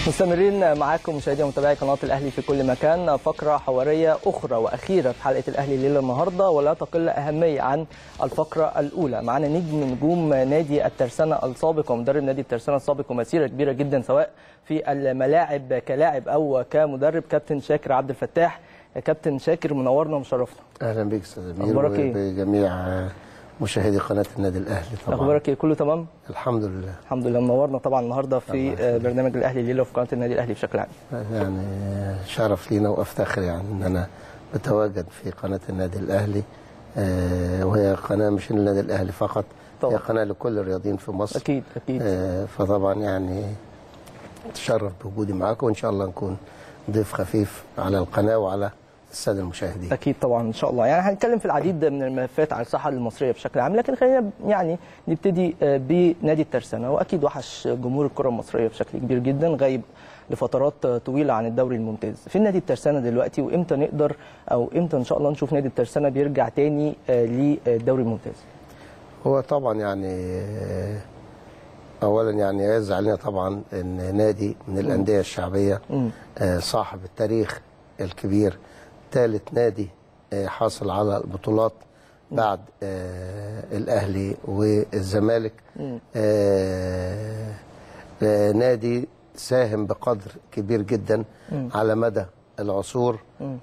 مستمرين معاكم مشاهدي ومتابعي قناه الاهلي في كل مكان فقره حواريه اخرى واخيره في حلقه الاهلي ليله النهارده ولا تقل اهميه عن الفقره الاولى معانا نجم نجوم نادي الترسانه السابق ومدرب نادي الترسانه السابق ومسيره كبيره جدا سواء في الملاعب كلاعب او كمدرب كابتن شاكر عبد الفتاح يا كابتن شاكر منورنا ومشرفنا اهلا بك استاذ امير أخبارك إيه؟ بجميع مشاهدي قناه النادي الاهلي طبعا اخبارك ايه كله تمام الحمد لله الحمد لله منورنا طبعا النهارده في برنامج الاهلي ليله وفي قناه النادي الاهلي بشكل عام يعني شرف لينا وافتخر يعني ان انا بتواجد في قناه النادي الاهلي آه، وهي قناه مش للنادي الاهلي فقط طبعا. هي قناه لكل الرياضيين في مصر اكيد اكيد آه، فطبعا يعني اتشرف بوجودي معاكم وان شاء الله نكون ضيف خفيف على القناه وعلى الساده المشاهدين اكيد طبعا ان شاء الله يعني هنتكلم في العديد من الملفات على الساحه المصريه بشكل عام لكن خلينا يعني نبتدي آه، بنادي الترسانه واكيد وحش جمهور الكره المصريه بشكل كبير جدا غايب لفترات آه، طويله عن الدوري الممتاز في نادي الترسانه دلوقتي وامتى نقدر او امتى ان شاء الله نشوف نادي الترسانه بيرجع تاني آه، للدوري الممتاز هو طبعا يعني آه، اولا يعني يعز علينا طبعا ان نادي من الانديه الشعبيه مم. آه، صاحب التاريخ الكبير ثالث نادي آه، حاصل على البطولات بعد آه، الاهلي والزمالك مم. آه، آه، نادي ساهم بقدر كبير جدا مم. على مدى العصور مم.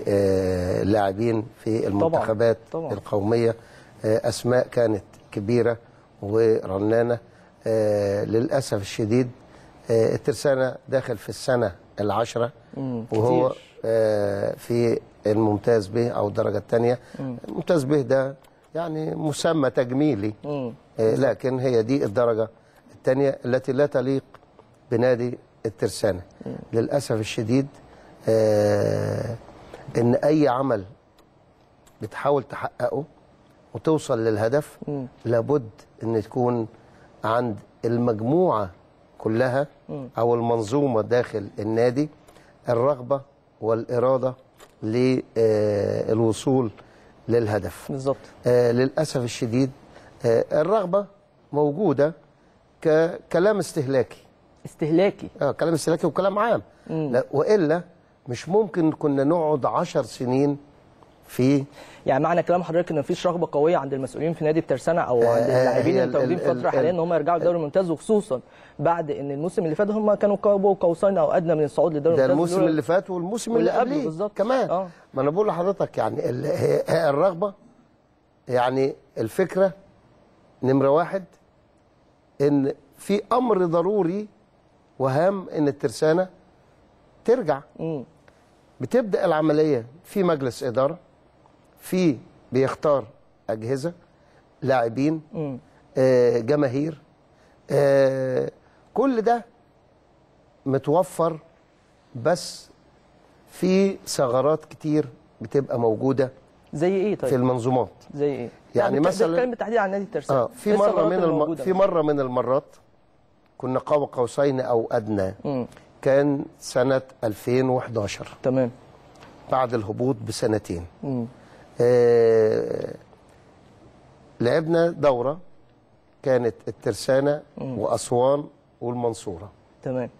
بلاعبين في المنتخبات طبعاً. القوميه آه، اسماء كانت كبيره ورنانه آه، للاسف الشديد آه، الترسانه داخل في السنه العشره مم. وهو كتير. آه، في الممتاز به او الدرجه الثانيه الممتاز به ده يعني مسمى تجميلي مم. آه، لكن هي دي الدرجة الثانية التي لا تليق بنادي الترسانة للأسف الشديد آه، إن أي عمل بتحاول تحققه وتوصل للهدف مم. لابد إن تكون عند المجموعة كلها أو المنظومة داخل النادي الرغبة والإرادة للوصول للهدف بالظبط آه للأسف الشديد آه الرغبة موجودة ككلام استهلاكي استهلاكي آه كلام استهلاكي وكلام عام لا وإلا مش ممكن كنا نقعد عشر سنين في يعني معنى كلام حضرتك ان مفيش رغبه قويه عند المسؤولين في نادي الترسانه او عند آه، اللاعبين هي المتواجدين ال- في ال- فتره حاليا ال- ان هم يرجعوا للدوري الممتاز وخصوصا بعد ان الموسم اللي فات هم كانوا قاب قوسين او ادنى من الصعود للدوري ده الممتاز الموسم اللي فات والموسم واللي اللي قبله قبله بالظبط. كمان آه. ما انا بقول لحضرتك يعني ال- هي- هي الرغبه يعني الفكره نمره واحد ان في امر ضروري وهام ان الترسانه ترجع مم. بتبدا العمليه في مجلس اداره في بيختار اجهزه لاعبين مم. آه، جماهير آه، كل ده متوفر بس في ثغرات كتير بتبقى موجوده زي ايه طيب في المنظومات زي ايه يعني بت- مثلاً- بتتكلم بالتحديد عن نادي الترسانه اه في إيه مره الثغرات من الم... الموجودة في مثلاً؟ مره من المرات كنا قاب قوسين او ادنى مم. كان سنه 2011 تمام بعد الهبوط بسنتين مم. آه، لعبنا دورة كانت الترسانة وأسوان والمنصورة تمام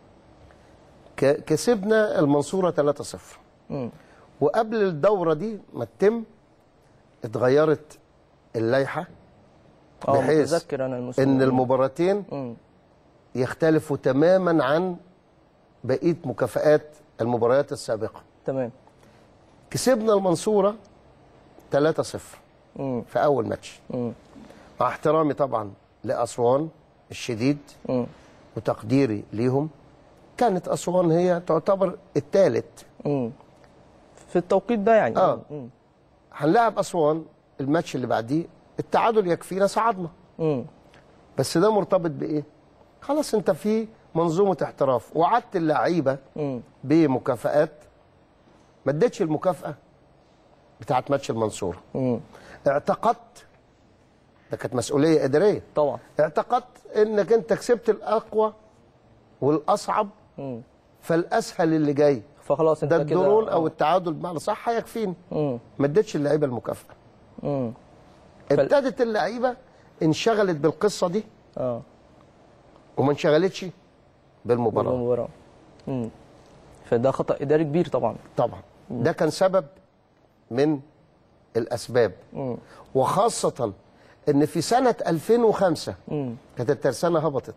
ك- كسبنا المنصورة 3-0 مم. وقبل الدورة دي ما تتم اتغيرت اللائحة اه بحيث متذكر انا الموسم ان ده. المباراتين مم. يختلفوا تماما عن بقية مكافآت المباريات السابقة تمام كسبنا المنصورة 3-0 مم. في أول ماتش مم. مع احترامي طبعا لأسوان الشديد مم. وتقديري ليهم كانت أسوان هي تعتبر الثالث مم. في التوقيت ده يعني آه. مم. هنلاعب أسوان الماتش اللي بعديه التعادل يكفينا صعدنا مم. بس ده مرتبط بإيه؟ خلاص أنت في منظومة احتراف وعدت اللعيبة مم. بمكافآت ما اديتش المكافأة بتاعت ماتش المنصورة مم. اعتقدت ده كانت مسؤولية إدارية طبعا اعتقدت انك انت كسبت الاقوى والاصعب مم. فالاسهل اللي جاي فخلاص انت ده كده الدرون او آه. التعادل بمعنى صح هيكفيني مم. ما اديتش اللعيبه المكافاه مم. ابتدت اللعيبه انشغلت بالقصه دي اه وما انشغلتش بالمباراه المباراة فده خطا اداري كبير طبعا طبعا ده كان سبب من الاسباب وخاصه ان في سنه 2005 كانت الترسانه هبطت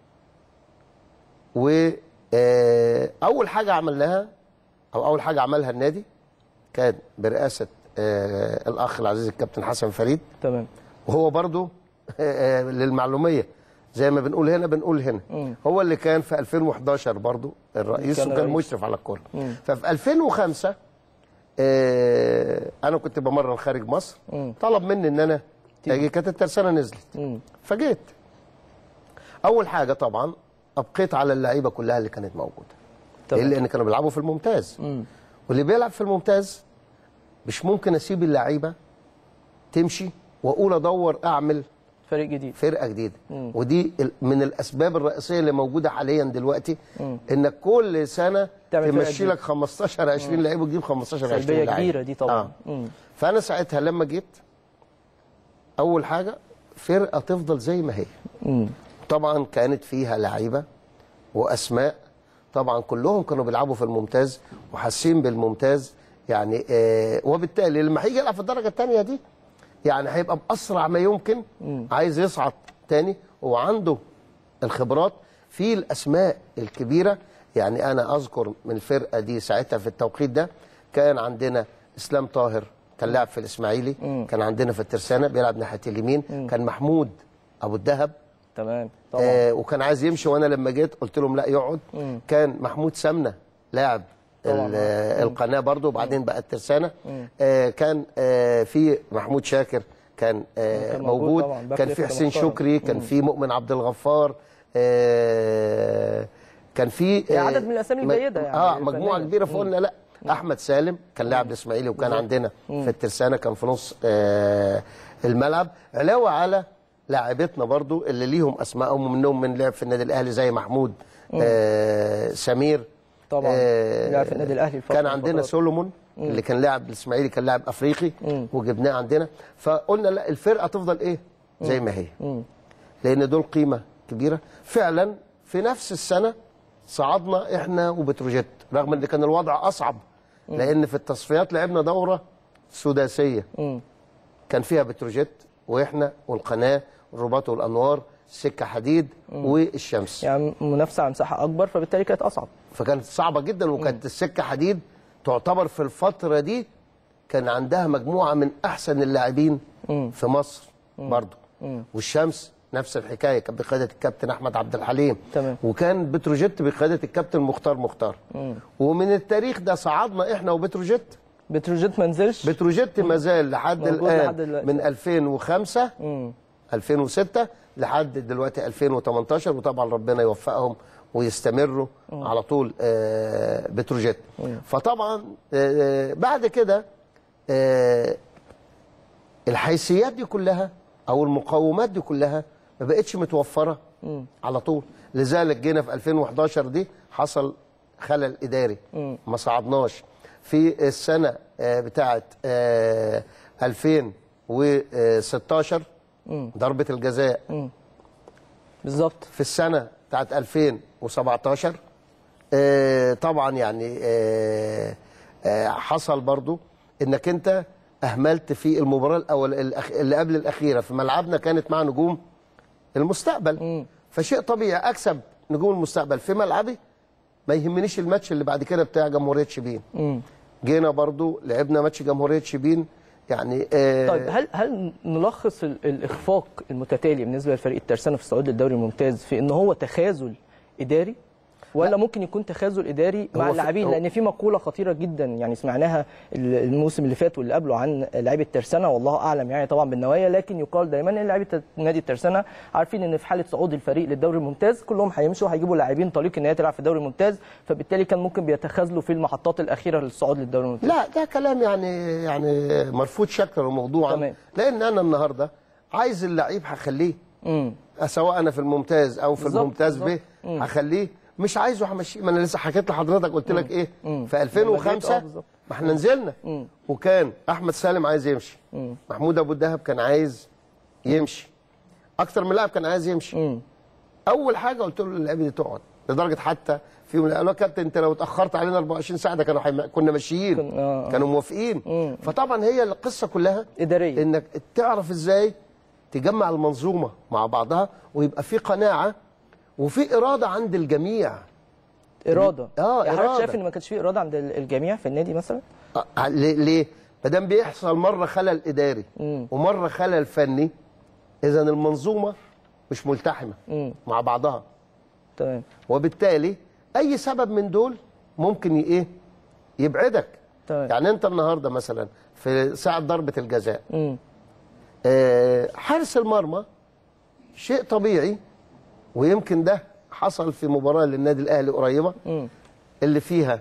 واول حاجه عملناها او اول حاجه عملها النادي كان برئاسه آه، الاخ العزيز الكابتن حسن فريد تمام وهو برضو آه، للمعلوميه زي ما بنقول هنا بنقول هنا هو اللي كان في 2011 برضو الرئيس كان وكان رئيس. مشرف على الكوره ففي 2005 آه، انا كنت بمرن خارج مصر طلب مني ان انا اجي كانت الترسانه نزلت فجيت اول حاجه طبعا ابقيت على اللعيبه كلها اللي كانت موجوده تمام. ليه؟ لان كانوا بيلعبوا في الممتاز واللي بيلعب في الممتاز مش ممكن اسيب اللعيبه تمشي واقول ادور اعمل فريق جديد فرقه جديده ودي ال- من الاسباب الرئيسيه اللي موجوده حاليا دلوقتي انك كل سنه تعمل فرقة تمشي جديدة. لك 15 20 لعيب وتجيب 15 20 سلبيه لعيب كبيره دي طبعا آه. مم. فانا ساعتها لما جيت اول حاجه فرقه تفضل زي ما هي طبعا كانت فيها لعيبه واسماء طبعا كلهم كانوا بيلعبوا في الممتاز وحاسين بالممتاز يعني آه وبالتالي لما هيجي يلعب في الدرجه الثانيه دي يعني هيبقى باسرع ما يمكن عايز يصعد تاني وعنده الخبرات في الاسماء الكبيره يعني انا اذكر من الفرقه دي ساعتها في التوقيت ده كان عندنا اسلام طاهر كان لاعب في الاسماعيلي كان عندنا في الترسانه بيلعب ناحيه اليمين كان محمود ابو الدهب تمام طبعا آه وكان عايز يمشي وانا لما جيت قلت لهم لا يقعد كان محمود سمنه لاعب طبعاً. ال- آه، القناه برضو وبعدين بقى الترسانه آه كان آه في محمود شاكر كان آه كان موجود موجود طبعاً، باك كان ليفت في حسين محترم. شكري كان في مؤمن عبد الغفار آه كان في في عدد من الأسامي م- الجيدة يعني اه الفنية. مجموعه كبيره فقلنا لا احمد سالم كان لاعب الاسماعيلي وكان عندنا في الترسانه كان في نص آه الملعب علاوه على لاعبتنا برضو اللي ليهم اسمائهم ومنهم من لعب في النادي الاهلي زي محمود آه سمير طبعاً. لعب في النادي الأهلي الفترة كان من عندنا الفترات. سولومون اللي كان لاعب الاسماعيلي كان لاعب افريقي وجبناه عندنا فقلنا لا الفرقه تفضل ايه زي ما هي لان دول قيمه كبيره فعلا في نفس السنه صعدنا احنا وبتروجيت رغم ان كان الوضع اصعب لان في التصفيات لعبنا دوره سداسيه كان فيها بتروجيت واحنا والقناه والرباط والانوار سكه حديد والشمس يعني منافسه على مساحه اكبر فبالتالي كانت اصعب فكانت صعبه جدا وكانت السكه حديد تعتبر في الفتره دي كان عندها مجموعه من احسن اللاعبين في مصر برضه والشمس نفس الحكايه كانت بقياده الكابتن احمد عبد الحليم تمام. وكان بتروجيت بقياده الكابتن مختار مختار ومن التاريخ ده صعدنا احنا وبتروجيت بتروجيت ما نزلش بتروجيت ما زال لحد موجود الان لحد دلوقتي. من 2005 2006 لحد دلوقتي 2018 وطبعا ربنا يوفقهم ويستمروا على طول آه، بتروجيت فطبعا آه، بعد كده آه، الحيثيات دي كلها او المقومات دي كلها ما بقتش متوفره على طول لذلك جينا في 2011 دي حصل خلل اداري ما صعدناش في السنه آه، بتاعه آه، 2016 ضربه الجزاء بالظبط في السنه بتاعت 2017 آه، طبعا يعني آه، آه، حصل برضو انك انت اهملت في المباراه الاول الأخ- اللي قبل الاخيره في ملعبنا كانت مع نجوم المستقبل فشيء طبيعي اكسب نجوم المستقبل في ملعبي ما يهمنيش الماتش اللي بعد كده بتاع جمهوريه شبين جينا برضو لعبنا ماتش جمهوريه شبين يعني آه طيب هل هل نلخص ال- الاخفاق المتتالي بالنسبه لفريق الترسانه في الصعود للدوري الممتاز في ان هو تخاذل اداري ولا ممكن يكون تخاذل اداري مع هو في- اللاعبين هو- لان في مقوله خطيره جدا يعني سمعناها ال- الموسم اللي فات واللي قبله عن لاعبي الترسانه والله اعلم يعني طبعا بالنوايا لكن يقال دايما ان لاعبي الت- نادي الترسانه عارفين ان في حاله صعود الفريق للدوري الممتاز كلهم هيمشوا هيجيبوا لاعبين طليق ان هي تلعب في الدوري الممتاز فبالتالي كان ممكن بيتخاذلوا في المحطات الاخيره للصعود للدوري الممتاز لا ده كلام يعني يعني مرفوض شكلا وموضوعا تمام. لان انا النهارده عايز اللعيب هخليه امم سواء انا في الممتاز او في بالظبط، الممتاز ب بالظبط. هخليه مش عايزه همشيه ما انا لسه حكيت لحضرتك قلت لك ايه في لما جيت، آه، 2005 بالظبط. ما احنا نزلنا وكان احمد سالم عايز يمشي محمود ابو الدهب كان عايز يمشي اكتر من لاعب كان عايز يمشي اول حاجه قلت له اللعيبه دي تقعد لدرجه حتى فيهم اللي قالوا يا كابتن انت لو اتاخرت علينا 24 ساعه ده كانوا حيم... كنا ماشيين كن- آه. كانوا موافقين فطبعا هي القصه كلها اداريه انك تعرف ازاي تجمع المنظومه مع بعضها ويبقى في قناعه وفي اراده عند الجميع اراده آه، يعني حضرتك إرادة. شايف ان ما كانش في اراده عند ال- الجميع في النادي مثلا آه، ليه؟ ليه؟ ما دام بيحصل مره خلل اداري ومره خلل فني اذا المنظومه مش ملتحمه مع بعضها تمام وبالتالي اي سبب من دول ممكن ي- ايه يبعدك تمام. يعني انت النهارده مثلا في ساعه ضربه الجزاء امم آه، حارس المرمى شيء طبيعي ويمكن ده حصل في مباراه للنادي الاهلي قريبه اللي فيها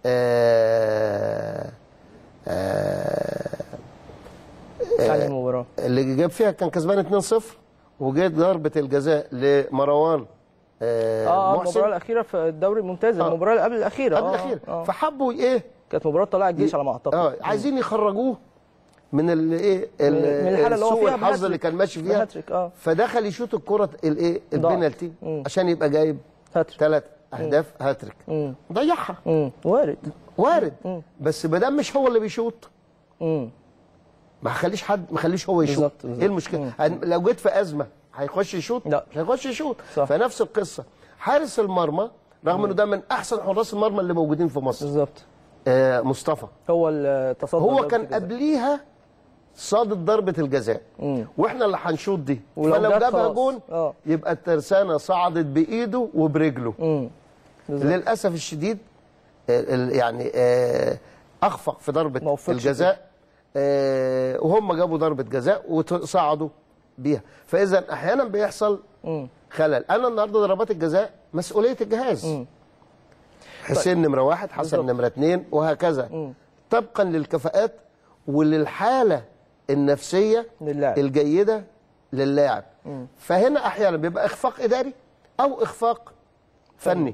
آه، آه، يعني المباراه اللي جاب فيها كان كسبان 2-0 وجت ضربه الجزاء لمروان آه، اه آه، محسن المباراه الاخيره في الدوري الممتاز آه. المباراه اللي قبل الاخيره قبل آه، الاخير آه. فحبوا ايه كانت مباراه طلائع الجيش على ما اعتقد اه عايزين يخرجوه من الايه من الحالة اللي هو سوء فيها الحظ بهاتريك. اللي كان ماشي فيها بهاتريك، آه. فدخل يشوط الكره الايه ضاع. البنالتي مم. عشان يبقى جايب هاتريك ثلاث اهداف هاتريك مم. ضيعها امم وارد وارد بس ما دام مش هو اللي بيشوط امم ما خليش حد ما خليش هو يشوط بالظبط، بالظبط. ايه المشكله هن- لو جيت في ازمه هيخش يشوط لا. مش هيخش يشوط صح. فنفس القصه حارس المرمى رغم انه ده من احسن حراس المرمى اللي موجودين في مصر بالظبط آه مصطفى هو التصدي هو ضربة كان الجزاء. قبليها صادت ضربه الجزاء واحنا اللي هنشوط دي ولو فلو جت جابها خلاص. جون آه. يبقى الترسانه صعدت بايده وبرجله امم بالظبط. للاسف الشديد آه، ال- يعني آه، اخفق في ما ضربه وفقش الجزاء آه، وهم جابوا ضربه جزاء وصعدوا بيها فاذا احيانا بيحصل مم. خلل انا النهارده ضربات الجزاء مسؤوليه الجهاز حسين نمره واحد حسن بالظبط. نمره اثنين وهكذا طبقا للكفاءات وللحاله النفسيه للاعب. الجيده للاعب فهنا احيانا بيبقى اخفاق اداري او اخفاق فني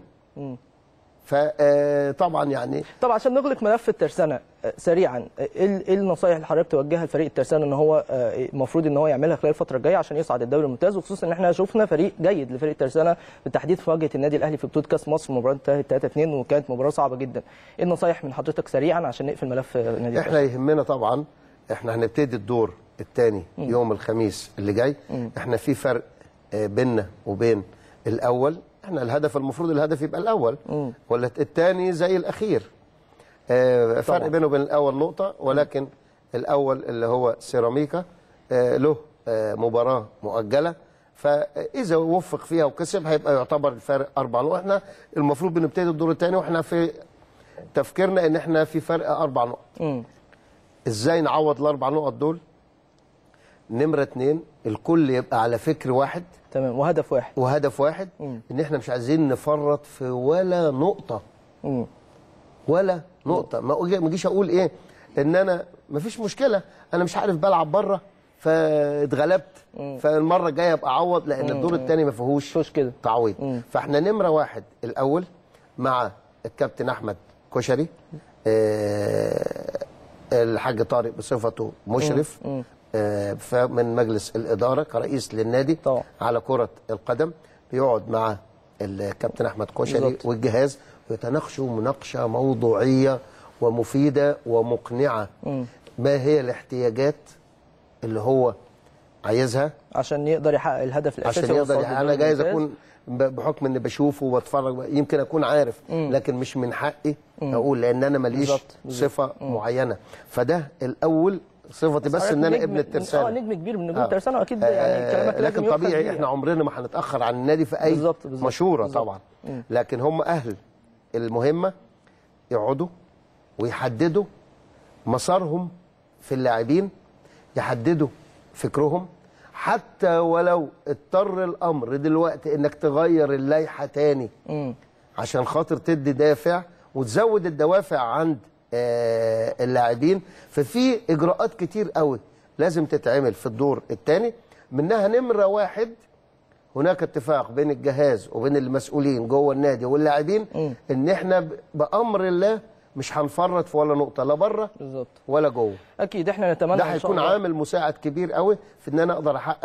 فطبعا يعني طب عشان نغلق ملف الترسانه آه، سريعا آه، ايه ال- إيه النصايح اللي حضرتك توجهها لفريق الترسانه ان هو آه، المفروض ان هو يعملها خلال الفتره الجايه عشان يصعد الدوري الممتاز وخصوصا ان احنا شفنا فريق جيد لفريق الترسانه بالتحديد في مواجهه النادي الاهلي في بطوله كاس مصر مباراه انتهت 3 2 وكانت مباراه صعبه جدا ايه النصايح من حضرتك سريعا عشان نقفل ملف آه، نادي احنا يهمنا طبعا احنا هنبتدي الدور الثاني يوم الخميس اللي جاي احنا في فرق آه، بيننا وبين الاول احنا الهدف المفروض الهدف يبقى الاول ولا الثاني زي الاخير آه، فرق طبعاً. بينه وبين الاول نقطه ولكن الاول اللي هو سيراميكا آه، له آه، مباراه مؤجله فاذا وفق فيها وكسب هيبقى يعتبر الفارق اربع نقط احنا المفروض بنبتدي الدور الثاني واحنا في تفكيرنا ان احنا في فرق اربع نقط مم. ازاي نعوض الاربع نقط دول نمره اتنين الكل يبقى على فكر واحد تمام وهدف واحد وهدف واحد ان احنا مش عايزين نفرط في ولا نقطه مم. ولا نقطه ما أجي- ما اجيش اقول ايه ان انا ما فيش مشكله انا مش عارف بلعب بره فاتغلبت فالمره الجايه ابقى اعوض لان الدور الثاني ما فيهوش فيهوش كده. تعويض فاحنا نمره واحد الاول مع الكابتن احمد كشري آه، الحاج طارق بصفته مشرف آه، ف- من مجلس الاداره كرئيس للنادي طبعا. على كره القدم بيقعد مع الكابتن احمد كشري بالظبط. والجهاز ويتناقشوا مناقشه موضوعيه ومفيده ومقنعه ما هي الاحتياجات اللي هو عايزها عشان يقدر يحقق الهدف الاساسي عشان يقدر والصعود انا للدوري جايز الممتاز. اكون ب- بحكم اني بشوفه وبتفرج يمكن اكون عارف لكن مش من حقي اقول لان انا ماليش بالظبط، بالظبط. صفه معينه فده الاول صفتي بس حضرتك ان انا نجم- ابن اه الترسانه نجم كبير من نجوم آه. الترسانه واكيد يعني آه، كلامك لازم لكن يؤخذ طبيعي بيه. احنا عمرنا ما هنتاخر عن النادي في اي بالظبط، بالظبط، مشوره بالظبط. طبعا لكن هم اهل المهمه يقعدوا ويحددوا مسارهم في اللاعبين يحددوا فكرهم حتى ولو اضطر الامر دلوقتي انك تغير اللائحه تاني مم. عشان خاطر تدي دافع وتزود الدوافع عند آه، اللاعبين ففي اجراءات كتير قوي لازم تتعمل في الدور الثاني منها نمره واحد هناك اتفاق بين الجهاز وبين المسؤولين جوه النادي واللاعبين ان احنا ب- بامر الله مش هنفرط في ولا نقطه لا بره بالظبط ولا جوه اكيد احنا نتمنى ده إن شاء هيكون الله- عامل مساعد كبير قوي في ان انا اقدر احقق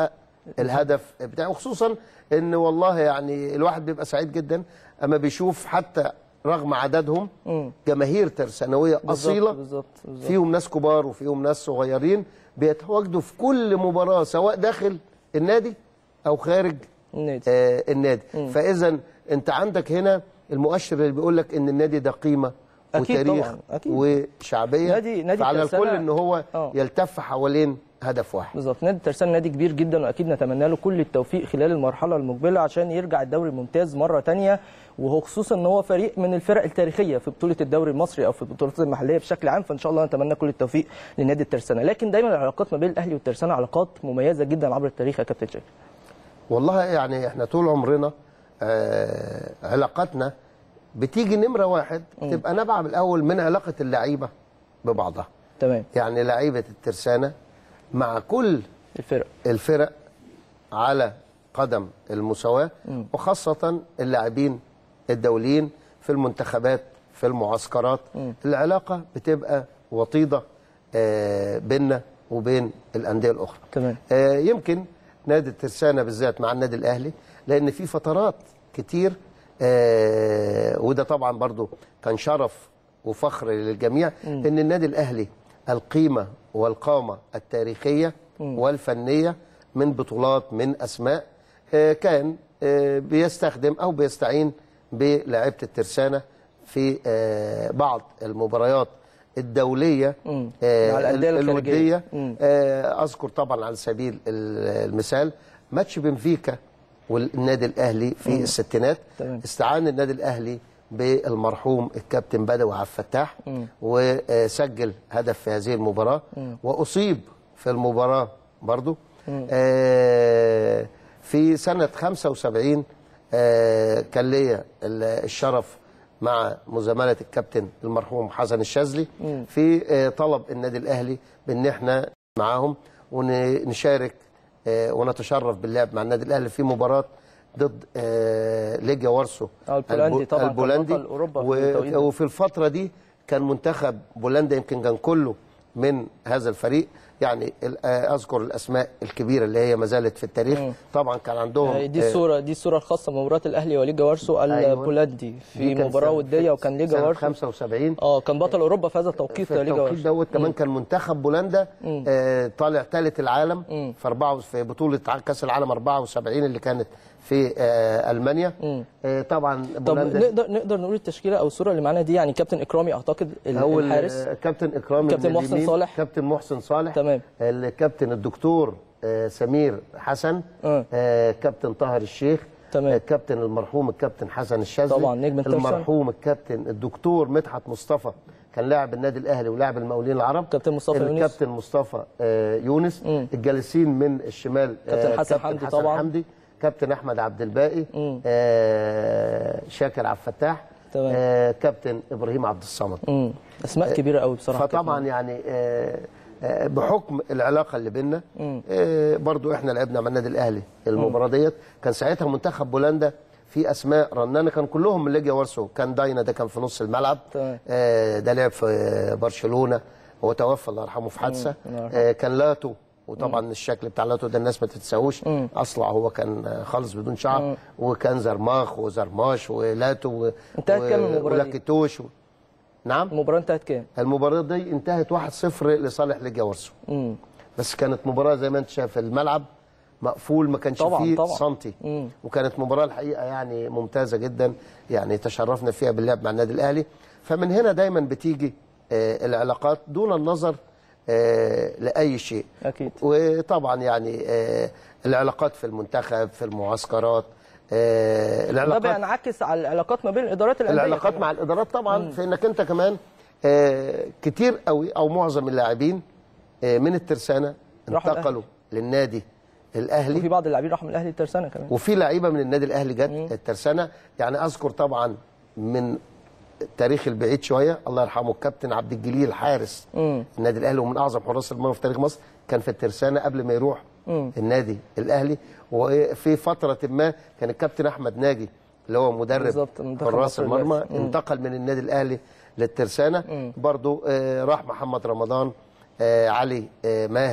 الهدف بتاعه خصوصا ان والله يعني الواحد بيبقى سعيد جدا اما بيشوف حتى رغم عددهم جماهير ترسانويه اصيله بالظبط بالظبط فيهم ناس كبار وفيهم ناس صغيرين بيتواجدوا في كل مباراه سواء داخل النادي او خارج النادي آه النادي فاذا انت عندك هنا المؤشر اللي بيقول لك ان النادي ده قيمه أكيد وتاريخ طبعاً، أكيد. وشعبيه نادي- نادي فعلى الترسانة- الكل ان هو آه. يلتف حوالين هدف واحد بالظبط نادي الترسانة نادي كبير جدا واكيد نتمنى له كل التوفيق خلال المرحله المقبله عشان يرجع الدوري الممتاز مره تانية وهو خصوصا ان هو فريق من الفرق التاريخيه في بطوله الدوري المصري او في البطولات المحليه بشكل عام فان شاء الله نتمنى كل التوفيق لنادي الترسانة لكن دايما العلاقات ما بين الاهلي والترسانة علاقات مميزه جدا عبر التاريخ يا كابتن شاكر والله يعني احنا طول عمرنا آه علاقاتنا بتيجي نمره واحد تبقى نابعه من الاول من علاقه اللعيبه ببعضها تمام يعني لعيبه الترسانه مع كل الفرق الفرق على قدم المساواة وخاصة اللاعبين الدوليين في المنتخبات في المعسكرات العلاقة بتبقى وطيدة آه، بيننا وبين الأندية الأخرى تمام. آه، يمكن نادي الترسانة بالذات مع النادي الأهلي لأن في فترات كتير آه، وده طبعا برضو كان شرف وفخر للجميع ان النادي الاهلي القيمه والقامه التاريخيه والفنيه من بطولات من اسماء آه، كان آه، بيستخدم او بيستعين بلاعيبه الترسانه في آه، بعض المباريات الدوليه مم. آه، مع الأندية الخارجية. الوديه مم. آه، اذكر طبعا على سبيل ال- المثال ماتش بنفيكا والنادي الاهلي في الستينات تمام. استعان النادي الاهلي بالمرحوم الكابتن بدوي عبد الفتاح وسجل هدف في هذه المباراه واصيب في المباراه برضو آه، في سنه 75 آه، كان ليا ال- الشرف مع مزامله الكابتن المرحوم حسن الشاذلي في آه، طلب النادي الاهلي بان احنا معاهم ونشارك آه، ونتشرف باللعب مع النادي الاهلي في مباراه ضد آه، ليجيا وارسو آه، البولندي البو- طبعاً كان البولندي بطل أوروبا في و- التوقيت ده. وفي الفتره دي كان منتخب بولندا يمكن كان كله من هذا الفريق يعني ال- آه، اذكر الاسماء الكبيره اللي هي ما زالت في التاريخ طبعا كان عندهم آه، دي آه، الصوره دي الصوره الخاصه بمباراه الاهلي وليجا وارسو أيوة. البولندي دي في كان مباراه سنة- وديه وكان ليجا سنة وارسو 75 اه كان بطل اوروبا في هذا التوقيت في ليجا التوقيت وارسو دوت كمان كان منتخب بولندا آه طالع ثالث العالم في أربعة في بطوله ع- كاس العالم 74 اللي كانت في آه المانيا آه طبعا طب بولندا نقدر نقدر نقول التشكيله او الصوره اللي معانا دي يعني كابتن اكرامي اعتقد ال- هو الحارس ال- كابتن اكرام كابتن من محسن اليمين، صالح. كابتن محسن صالح تمام. الكابتن الدكتور آه، سمير حسن آه. آه، كابتن طاهر الشيخ تمام. آه، كابتن المرحوم الكابتن حسن الشاذلي طبعاً، نجم الترسانة. المرحوم الكابتن الدكتور مدحت مصطفى كان لاعب النادي الاهلي ولاعب المقاولين العرب كابتن مصطفى يونس. الكابتن مصطفى آه، يونس الجالسين من الشمال آه، كابتن حسن حمدي حسن طبعاً. حمدي كابتن احمد عبد الباقي آه، شاكر عبد الفتاح تمام. آه، كابتن ابراهيم عبد الصمد مم. اسماء كبيره قوي بصراحه فطبعا يعني آه، آه، بحكم العلاقه اللي بينا آه، برضو احنا لعبنا مع النادي الاهلي المباراه ديت كان ساعتها منتخب بولندا في اسماء رنانه كان كلهم من ليجيا وارسو كان داينا ده كان في نص الملعب تمام. آه، ده لعب في برشلونه هو توفى الله يرحمه في حادثه الله يرحمه. آه، كان لاتو وطبعا الشكل بتاع لاتو ده الناس ما تتساووش اصلع هو كان آه، خالص بدون شعر وكان زرماخ وزرماش ولاتو و- انتهت كام و- المباراة دي؟ ولاكيتوش و... نعم المباراه انتهت كام؟ المباراة دي انتهت 1-0 لصالح ليجيا وارسو مم. بس كانت مباراة زي ما انت شايف الملعب مقفول ما كانش طبعاً، فيه طبعاً. سنتي وكانت مباراة الحقيقة يعني ممتازة جدا يعني تشرفنا فيها باللعب مع النادي الأهلي فمن هنا دايما بتيجي آه، العلاقات دون النظر آه، لأي شيء اكيد وطبعا يعني آه، العلاقات في المنتخب في المعسكرات آه، ده العلاقات بينعكس على العلاقات ما بين الادارات الانديه العلاقات كمان. مع الادارات طبعا في انك انت كمان آه، كتير قوي او معظم اللاعبين آه، من الترسانه راحوا انتقلوا للنادي وفي الاهلي بعض اللاعبين راحوا من الاهلي الترسانه كمان وفي لعيبه من النادي الاهلي جت الترسانه يعني اذكر طبعا من التاريخ البعيد شويه الله يرحمه الكابتن عبد الجليل حارس مم. النادي الاهلي ومن اعظم حراس المرمى في تاريخ مصر كان في الترسانه قبل ما يروح النادي الاهلي وفي فتره ما كان الكابتن احمد ناجي اللي هو مدرب بالظبط، منتخب حراس مصر المرمى دلوقتي. مم. انتقل من النادي الاهلي للترسانه برضو آه، راح محمد رمضان آه، علي آه، ماهر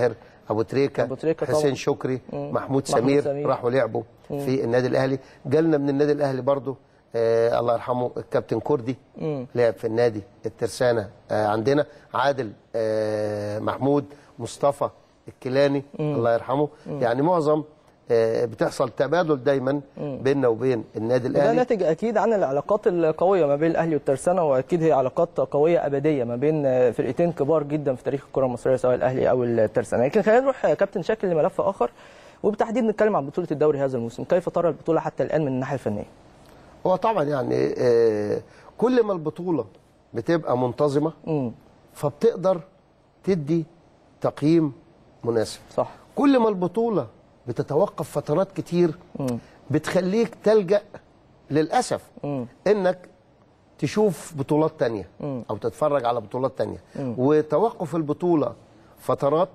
ابو تريكه, أبو تريكة حسين طبعاً. شكري مم. محمود محمود سمير, سمير. راحوا لعبوا في النادي الاهلي جالنا من النادي الاهلي برضو آه الله يرحمه الكابتن كردي لعب في النادي الترسانه آه عندنا عادل آه محمود مصطفى الكيلاني الله يرحمه يعني معظم آه بتحصل تبادل دايما بيننا وبين النادي وده الاهلي ناتج اكيد عن العلاقات القويه ما بين الاهلي والترسانه واكيد هي علاقات قويه ابديه ما بين فرقتين كبار جدا في تاريخ الكره المصريه سواء الاهلي او الترسانه لكن خلينا نروح يا كابتن شاكر لملف اخر وبالتحديد نتكلم عن بطوله الدوري هذا الموسم كيف ترى البطوله حتى الان من الناحيه الفنيه هو طبعا يعني آه كل ما البطوله بتبقى منتظمه امم فبتقدر تدي تقييم مناسب صح كل ما البطوله بتتوقف فترات كتير بتخليك تلجا للاسف مم. انك تشوف بطولات تانية او تتفرج على بطولات تانية وتوقف البطوله فترات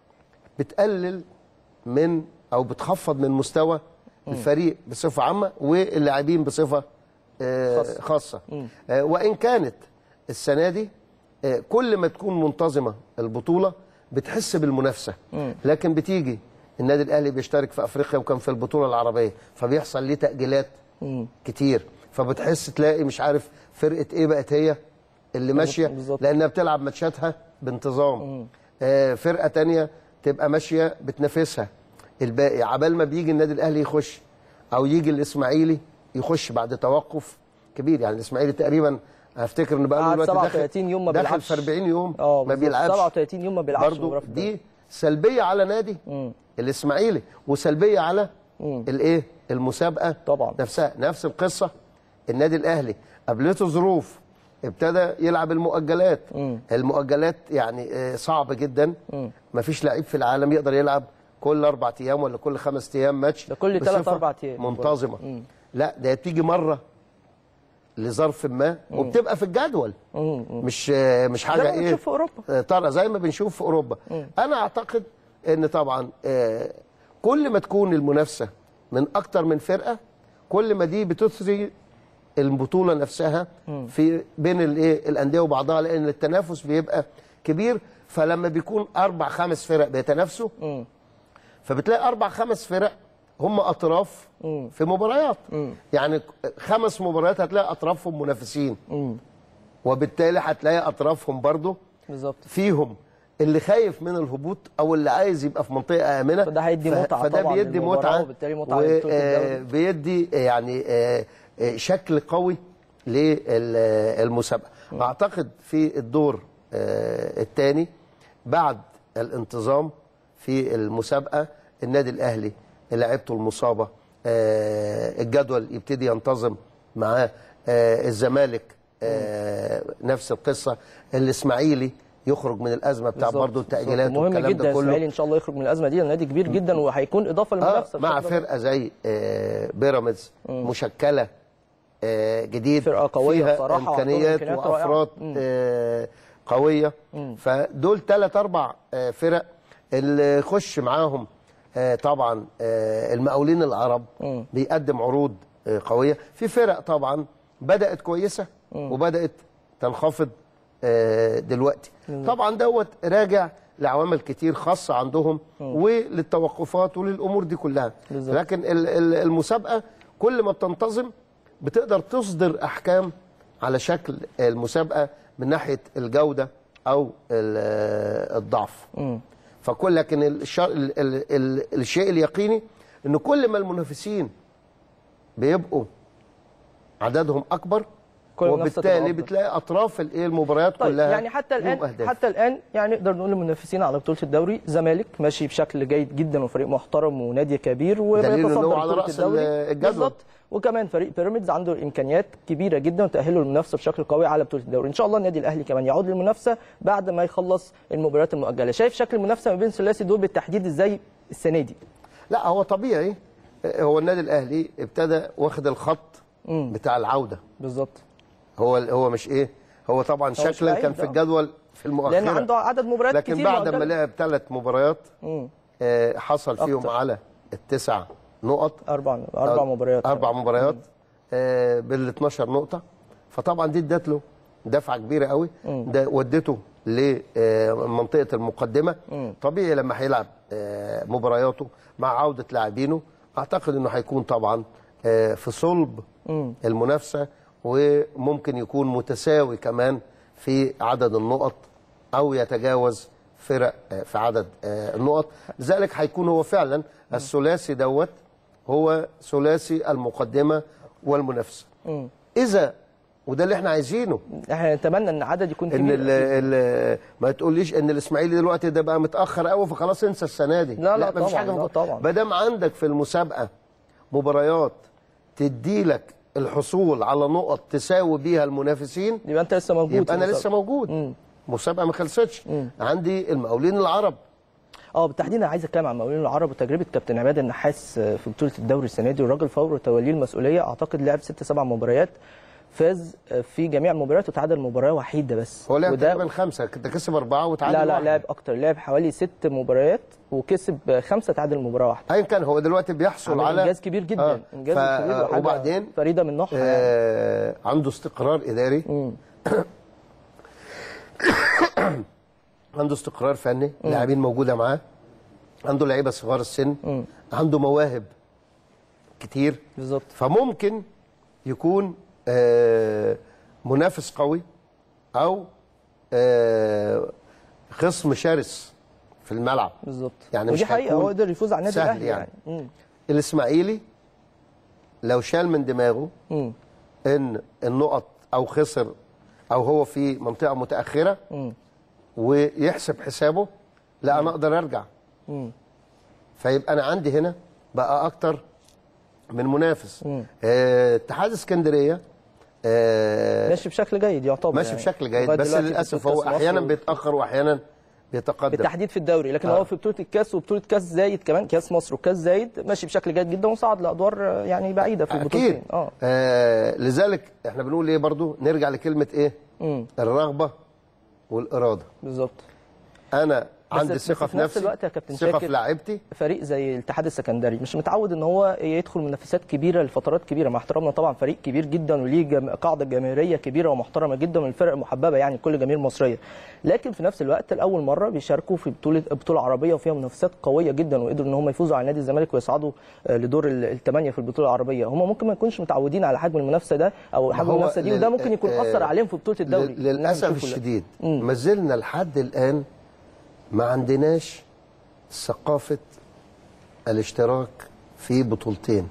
بتقلل من او بتخفض من مستوى الفريق بصفه عامه واللاعبين بصفه آه، خاصة. خاصه آه، وان كانت السنه دي آه، كل ما تكون منتظمه البطوله بتحس بالمنافسه لكن بتيجي النادي الاهلي بيشترك في افريقيا وكان في البطوله العربيه فبيحصل ليه تاجيلات كتير فبتحس تلاقي مش عارف فرقه ايه بقت هي اللي ماشيه بالظبط. لانها بتلعب ماتشاتها بانتظام آه فرقه تانية تبقى ماشيه بتنافسها الباقي عبال ما بيجي النادي الاهلي يخش او يجي الاسماعيلي يخش بعد توقف كبير يعني الاسماعيلي تقريبا افتكر ان بقى له قعد دلوقتي 37 يوم ما داخل بيلعبش. في 40 يوم اه ما بالظبط. بيلعبش 37 يوم ما بيلعبش برضو مباراة في الدوري. دي سلبيه على نادي الاسماعيلي وسلبيه على الايه المسابقه طبعا. نفسها نفس القصه النادي الاهلي قابلته ظروف ابتدى يلعب المؤجلات المؤجلات يعني آه، صعب جدا مفيش لعيب في العالم يقدر يلعب كل اربع ايام ولا كل خمس ايام ماتش ده كل تلات بصفة أربع أيام. منتظمه لا ده بتيجي مره لظرف ما وبتبقى في الجدول مش آه، مش حاجه زي ما ايه بنشوف في أوروبا. آه، طارئه زي ما بنشوف في اوروبا انا اعتقد ان طبعا آه، كل ما تكون المنافسه من اكتر من فرقه كل ما دي بتثري البطوله نفسها في بين الايه الانديه وبعضها لان التنافس بيبقى كبير فلما بيكون اربع خمس فرق بيتنافسوا فبتلاقي اربع خمس فرق هم اطراف في مباريات يعني خمس مباريات هتلاقي اطرافهم منافسين وبالتالي هتلاقي اطرافهم برضو بالظبط فيهم اللي خايف من الهبوط او اللي عايز يبقى في منطقه امنه فده هيدي متعة فده طبعاً بيدي للمباراة متعه وبالتالي متعة لبطولة الدوري. وبيدي يعني آه، آه، شكل قوي للمسابقه اعتقد في الدور الثاني بعد الانتظام في المسابقه النادي الاهلي لعيبته المصابه آه، الجدول يبتدي ينتظم معاه آه، الزمالك آه، نفس القصه الاسماعيلي يخرج من الازمه بتاع بالظبط. برضه التاجيلات مهم والكلام جدا ده الاسماعيلي كله ان شاء الله يخرج من الازمه دي النادي كبير جدا وهيكون اضافه آه للمنافسه مع بشكل رائع. فرقه زي آه، بيراميدز مشكله آه، جديد فرقة قوية فيها بصراحة وعندهم امكانيات إمكانيات رائعة. وافراد آه، قويه فدول ثلاث اربع آه، فرق اللي يخش معاهم آه، طبعا آه، المقاولين العرب بيقدم عروض آه، قويه في فرق طبعا بدات كويسه وبدات تنخفض آه، دلوقتي طبعا دوت راجع لعوامل كتير خاصه عندهم وللتوقفات وللامور دي كلها بالظبط. لكن ال- ال- المسابقه كل ما بتنتظم بتقدر تصدر احكام على شكل المسابقه من ناحيه الجوده او ال- الضعف فكل لكن الش- ال- ال- ال- الشيء اليقيني ان كل ما المنافسين بيبقوا عددهم اكبر كل المنافسة تبقى وبالتالي أفضل. بتلاقي اطراف الايه المباريات طيب كلها يعني حتى لهم الان أهداف. حتى الان يعني نقدر نقول المنافسين على بطوله الدوري زمالك ماشي بشكل جيد جدا وفريق محترم ونادي كبير دليل إن هو وبيتصدر على بطوله رأس الدوري الجدول. بالظبط وكمان فريق بيراميدز عنده امكانيات كبيره جدا وتاهله للمنافسه بشكل قوي على بطوله الدوري ان شاء الله النادي الاهلي كمان يعود للمنافسه بعد ما يخلص المباريات المؤجله شايف شكل المنافسه ما بين الثلاثي دول بالتحديد ازاي السنه دي لا هو طبيعي هو النادي الاهلي ابتدى واخد الخط بتاع العوده بالظبط هو هو مش ايه هو طبعا مش شكلا بعيد، كان في آه. الجدول في المؤخره لان عنده عدد مباريات لكن كتير بعد ما مؤجلة. لعب ثلاث مباريات آه حصل فيهم أكتر. على التسع نقط اربع اربع مباريات اربع مباريات آه بال 12 نقطه فطبعا دي ادت له دفعه كبيره قوي ده ودته لمنطقه المقدمه طبيعي لما هيلعب آه، مبارياته مع عوده لاعبينه اعتقد انه هيكون طبعا آه، في صلب المنافسه وممكن يكون متساوي كمان في عدد النقط او يتجاوز فرق آه، في عدد آه، النقط لذلك هيكون هو فعلا الثلاثي دوت هو ثلاثي المقدمه والمنافسه اذا وده اللي احنا عايزينه احنا نتمنى ان عدد يكون ان كبير ال ال ما تقوليش ان الاسماعيلي دلوقتي ده بقى متاخر قوي فخلاص انسى السنه دي لا، لا، مفيش طبعاً، حاجه لا، موجودة. طبعاً. ما دام عندك في المسابقه مباريات تديلك الحصول على نقط تساوي بيها المنافسين يبقى انت لسه موجود يبقى في انا المسابقة. لسه موجود مسابقه ما خلصتش عندي المقاولين العرب اه بالتحديد انا عايز اتكلم عن مقاولين العرب وتجربه كابتن عماد النحاس في بطوله الدوري السنه دي والراجل فور توليه المسؤوليه اعتقد لعب ست سبع مباريات فاز في جميع المباريات وتعادل مباراه وحيده بس هو لعب وده تقريبا خمسه كده كسب اربعه وتعادل لا لا واحد. لعب اكتر لعب حوالي ست مباريات وكسب خمسه تعادل مباراه واحده ايا كان هو دلوقتي بيحصل عمل على انجاز كبير جدا آه. انجاز ف- كبير وحاجة وبعدين فريده من نوعها يعني. آه عنده استقرار اداري عنده استقرار فني لاعبين موجوده معاه عنده لعيبه صغار السن عنده مواهب كتير بالظبط فممكن يكون آه منافس قوي او آه خصم شرس في الملعب بالظبط يعني ودي مش حقيقه هيكون هو قدر يفوز على النادي سهل الاهلي يعني. يعني, يعني. الاسماعيلي لو شال من دماغه مم. ان النقط او خسر او هو في منطقه متاخره ويحسب حسابه لا انا اقدر ارجع فيبقى انا عندي هنا بقى اكتر من منافس آه، اتحاد اسكندريه آه، ماشي بشكل جيد يعتبر ماشي يعني. بشكل جيد لغاية بس دلوقتي في للاسف بطولة هو كأس مصر احيانا و- بيتاخر واحيانا بيتقدم بالتحديد في الدوري لكن آه. هو في بطوله الكاس وبطوله كاس زايد كمان كاس مصر وكاس زايد ماشي بشكل جيد جدا وصعد لادوار آه، يعني بعيده في البطولتين اكيد اه آه لذلك احنا بنقول ايه برضو نرجع لكلمه ايه امم الرغبه والاراده بالظبط انا عندي بس ثقه في في نفس نفسي الوقت يا كابتن ثقه شاكر في لاعيبتي فريق زي الاتحاد السكندري مش متعود ان هو يدخل منافسات كبيره لفترات كبيره مع احترامنا طبعا فريق كبير جدا وليه جم... قاعده جماهيريه كبيره ومحترمه جدا من الفرق المحببه يعني كل جماهير مصريه لكن في نفس الوقت لاول مره بيشاركوا في بطوله بطوله عربيه وفيها منافسات قويه جدا وقدروا ان هم يفوزوا على نادي الزمالك ويصعدوا آه، لدور ال- الثمانيه في البطوله العربيه هم ممكن ما يكونش متعودين على حجم المنافسه ده او حجم هو المنافسه دي لل- وده ممكن يكون آه، اثر عليهم في بطوله الدوري لل- إن إحنا للاسف نشوفه ده. الشديد ما زلنا لحد الان ما عندناش ثقافه الاشتراك في بطولتين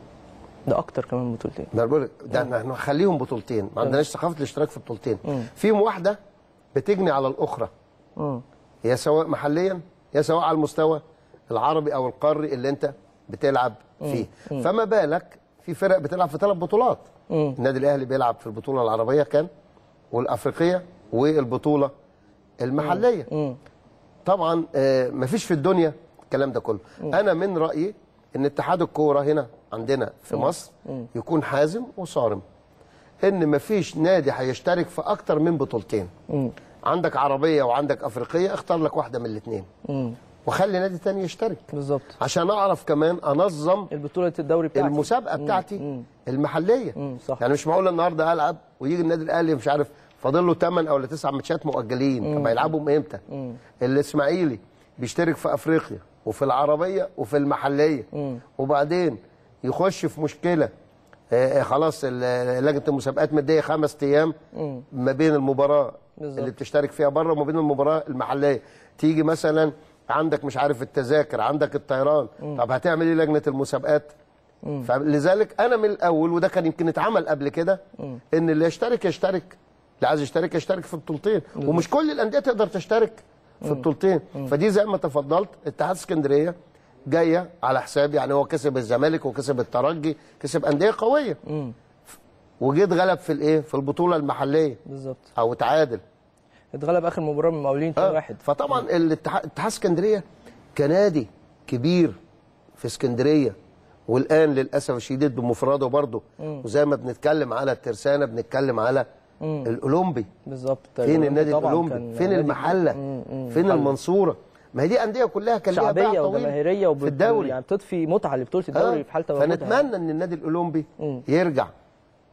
ده اكتر كمان من بطولتين ما أنا بقول لك ده احنا هنخليهم بطولتين ما عندناش ثقافه الاشتراك في بطولتين فيهم واحده بتجني على الاخرى مم. هي سواء محليا هي سواء على المستوى العربي او القاري اللي انت بتلعب فيه فما بالك في فرق بتلعب في ثلاث بطولات النادي الاهلي بيلعب في البطوله العربيه كان والافريقيه والبطوله المحليه طبعا آه، مفيش في الدنيا الكلام ده كله انا من رايي ان اتحاد الكوره هنا عندنا في مصر يكون حازم وصارم ان مفيش نادي هيشترك في اكتر من بطولتين عندك عربيه وعندك افريقيه اختار لك واحده من الاثنين وخلي نادي تاني يشترك بالظبط عشان اعرف كمان انظم البطوله الدوري بتاعتي المسابقه بتاعتي المحليه مم، صح. يعني مش معقول النهارده العب ويجي النادي الاهلي مش عارف فاضل له 8 او 9 ماتشات مؤجلين طب هيلعبهم امتى الاسماعيلي بيشترك في افريقيا وفي العربيه وفي المحليه وبعدين يخش في مشكله آه، آه، خلاص ال- لجنه المسابقات مديه خمس ايام ما بين المباراه بالظبط. اللي بتشترك فيها بره وما بين المباراه المحليه تيجي مثلا عندك مش عارف التذاكر عندك الطيران طب هتعمل ايه لجنه المسابقات فلذلك انا من الاول وده كان يمكن اتعمل قبل كده ان اللي يشترك يشترك اللي عايز يشترك يشترك في بطولتين ومش كل الانديه تقدر تشترك في بطولتين فدي زي ما تفضلت اتحاد اسكندريه جايه على حساب يعني هو كسب الزمالك وكسب الترجي كسب انديه قويه وجيت غلب في الايه في البطوله المحليه بالظبط او تعادل اتغلب اخر مباراه من المقاولين 2-1 آه. فطبعا الاتحاد اتحاد اسكندريه كنادي كبير في اسكندريه والان للاسف الشديد بمفرده برضه وزي ما بنتكلم على الترسانه بنتكلم على الاولمبي بالظبط فين النادي طبعاً الاولمبي كان فين نادي المحله مم، مم. فين محلة. المنصوره ما هي دي انديه كلها كان ليها باع شعبيه طويل وجماهيريه وب... في الدوري يعني بتضفي متعه لبطوله الدوري آه. في حال تواجدها فنتمنى ان النادي الاولمبي يرجع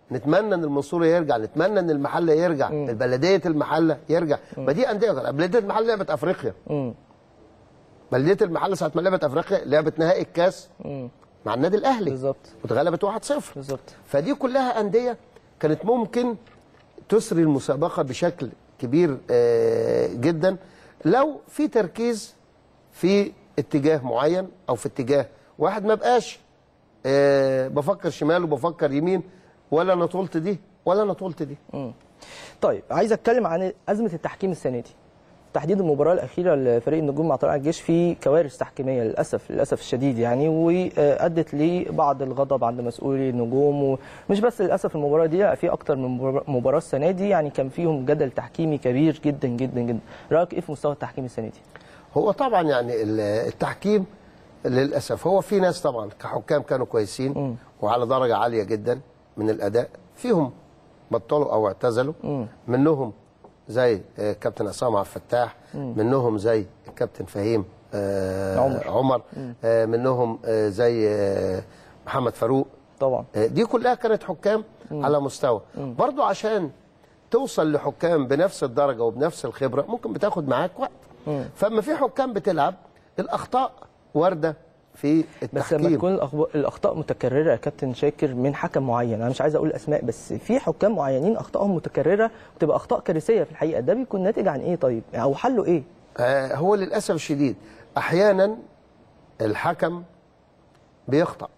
نتمنى ان المنصوره يرجع نتمنى ان المحله يرجع بلديه المحله يرجع ما دي انديه بلديه المحله لعبت افريقيا مم. بلديه المحله ساعه ما لعبت افريقيا لعبت نهائي الكاس مع النادي الاهلي بالظبط واتغلبت 1-0 بالظبط فدي كلها أندية كانت ممكن تسري المسابقة بشكل كبير آه، جدا لو في تركيز في اتجاه معين أو في اتجاه واحد ما بقاش آه، بفكر شمال وبفكر يمين ولا أنا طولت دي ولا أنا طولت دي طيب عايز اتكلم عن ازمه التحكيم السنه دي تحديد المباراه الاخيره لفريق النجوم مع طلائع الجيش في كوارث تحكيميه للاسف للاسف الشديد يعني وادت لبعض الغضب عند مسؤولي النجوم ومش بس للاسف المباراه دي لا، في اكتر من مبار- مباراه السنه دي يعني كان فيهم جدل تحكيمي كبير جدا جدا جدا رايك ايه في مستوى التحكيم السنه دي هو طبعا يعني ال- التحكيم للاسف هو في ناس طبعا كحكام كانوا كويسين وعلى درجه عاليه جدا من الاداء فيهم بطلوا او اعتزلوا منهم زي آه، كابتن عصام عبد الفتاح منهم زي الكابتن فهيم آه، عمر. عمر آه، منهم آه، زي آه، محمد فاروق طبعا آه، دي كلها كانت حكام على مستوى برضو عشان توصل لحكام بنفس الدرجه وبنفس الخبره ممكن بتاخد معاك وقت فاما في حكام بتلعب الاخطاء وارده في بس لما التحكيم تكون الأخب- الاخطاء متكرره يا كابتن شاكر من حكم معين انا مش عايز اقول اسماء بس في حكام معينين اخطائهم متكرره وتبقى اخطاء كارثيه في الحقيقه ده بيكون ناتج عن ايه طيب او حله ايه آه، هو للاسف الشديد احيانا الحكم بيخطأ